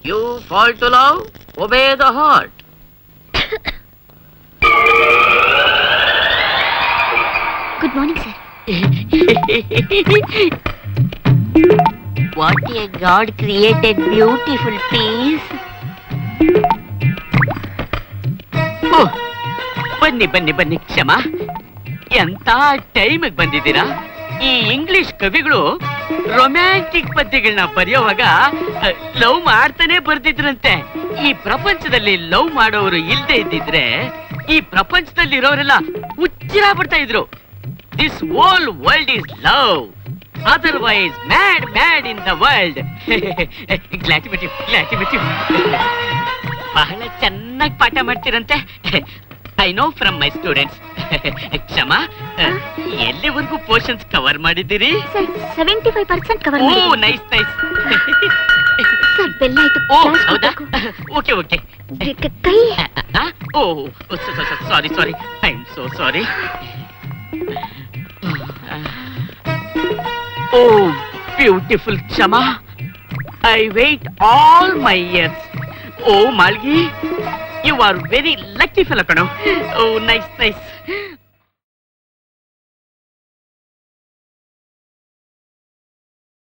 You fall to love obey the heart good morning sir What a God created beautiful piece. ಓ, ಬನ್ನಿ ಬನ್ನಿ ಬನ್ನಿ ಕ್ಷಮ ಎಂತ ಟೈಮಿಗೆ ಬಂದಿದ್ದೀರಾ ಈ ಇಂಗ್ಲಿಷ್ ಕವಿಗಳು ರೊಮ್ಯಾಂಟಿಕ್ ಪದ್ಯಗಳನ್ನ ಬರೆಯೋವಾಗ ಲವ್ ಮಾಡ್ತಾನೆ ಬರ್ತಿದ್ರಂತೆ ಈ ಪ್ರಪಂಚದಲ್ಲಿ ಲವ್ ಮಾಡೋರು ಇಲ್ದೇ ಇದ್ದಿದ್ರೆ ಈ ಪ್ರಪಂಚದಲ್ಲಿ ಇರೋರೆಲ್ಲ ಹುಚ್ಚಿರ ಬಿಡ್ತಾ ಇದ್ರು this whole world is love otherwise mad mad in the world ಗ್ಲಾಟಿಬಿಟಿ ಗ್ಲಾಟಿಬಿಟಿ ಬಹಳ ಚೆನ್ನಾಗಿ ಪಾಠ ಮಾಡ್ತೀರಂತೆ I know from my students Kshama ಎಲ್ಲಿವರೆಗೂ ಪೋರ್ಷನ್ಸ್ ಕವರ್ ಮಾಡಿದ್ದೀರಿ sir seventy five percent cover ಓ ಮಾಡಿ ನೈಸ್ ನೈಸ್ ಸರ್ ಬೆಲ್ಲ ಆಯ್ತು ಓ ಕ್ಲಾಸ್ ಹೌದಾ ಹೋಗ್ಬೇಕು. ಓಕೆ ಓಕೆ ಕ- ಕ- ಕೈ oh sorry sorry I am so sorry oh beautiful Kshama I wait all my years oh Malgi you are very lucky fella ಕಣೋ ಓ ನೈಸ್ ನೈಸ್